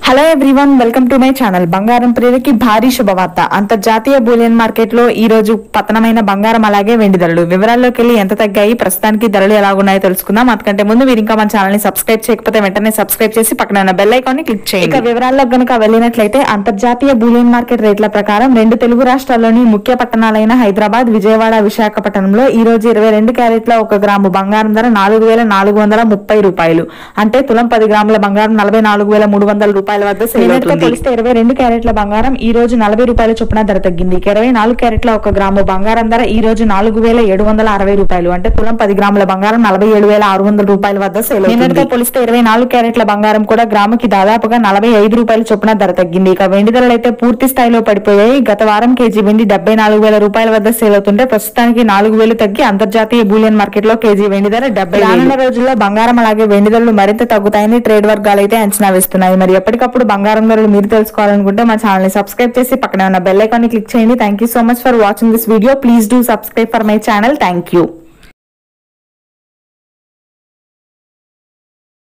hello everyone welcome to my channel బంగారం ప్రియులకి భారీ శుభవార్త అంతర్జాతీయ బూలియన్ మార్కెట్ లో ఈ రోజు పతనమైన బంగారం అలాగే వెండి ధరలు వివరాల్లోకి వెళ్ళి ఎంత తగ్గాయి ప్రస్తుతానికి ధరలు ఎలాగున్నాయో తెలుసుకుందాం అంతకంటే ముందు మీరు ఇంకా మన ఛానల్ ని సబ్స్క్రైబ్ చేయకపోతే వెంటనే సబ్స్క్రైబ్ చేసి పక్కన ఉన్న బెల్ ఐకాన్ ని క్లిక్ చేయండి ఇక వివరాల్లో గనుక వెళ్ళినట్లయితే అంతర్జాతీయ బూలియన్ మార్కెట్ రేట్ల ప్రకారం రెండు తెలుగు రాష్ట్రాల్లోని ముఖ్య పట్టణాలైన హైదరాబాద్ విజయవాడ విశాఖపట్నంలో ఈ రోజు ఇరవై రెండు క్యారెట్ల ఒక గ్రాము బంగారం ధర నాలుగు వేల నాలుగు వందల ముప్పై రూపాయలు అంటే తులం పది గ్రాముల బంగారం నలభై నాలుగు వేల మూడు వందల రూపాయల వద్ద సేల్ అవుతుంది పోలిస్తే ఇరవై రెండు క్యారెట్ల బంగారం ఈ రోజు నలభై రూపాయల చొప్పున ధర తగ్గింది ఇక ఇరవై నాలుగు క్యారెట్ల ఒక గ్రాము బంగారం ధర ఈ రోజు నాలుగు వేల ఏడు వందల అరవై రూపాయలు అంటే తులం పది గ్రాముల బంగారం నలభై ఏడు వేల ఆరు వందల రూపాయల వద్ద సేల్ నిన్నటితో పోలిస్తే ఇరవై నాలుగు క్యారెట్ల బంగారం కూడా గ్రాముకి దాదాపుగా నలభై ఐదు రూపాయల చొప్పున ధర తగ్గింది ఇక వెండి ధరలు అయితే పూర్తి స్థాయిలో పడిపోయాయి గత వారం కేజీ వెండి డెబ్బై నాలుగు వేల రూపాయల వద్ద సేల్ అవుతుంటే ప్రస్తుతానికి నాలుగు వేలు తగ్గి అంతర్జాతీయ బూలియన్ మార్కెట్ లో కేజీ వెండి ధర డెబ్బై రానున్న రోజుల్లో బంగారం అలాగే వెండి ధరలు మరింత తగ్గుతాయని ట్రేడ్ వర్గాలు అయితే అంచనా వేస్తున్నాయి మరి ఎప్పటికప్పుడు బంగారం ధరలు మీరు తెలుసుకోవాలనుకుంటే మా ఛానల్ ని సబ్స్క్రైబ్ చేసి పక్కనే ఉన్న బెల్ ఐకాన్ ని క్లిక్ చేయండి thank you so much for watching this video please do subscribe for my channel thank you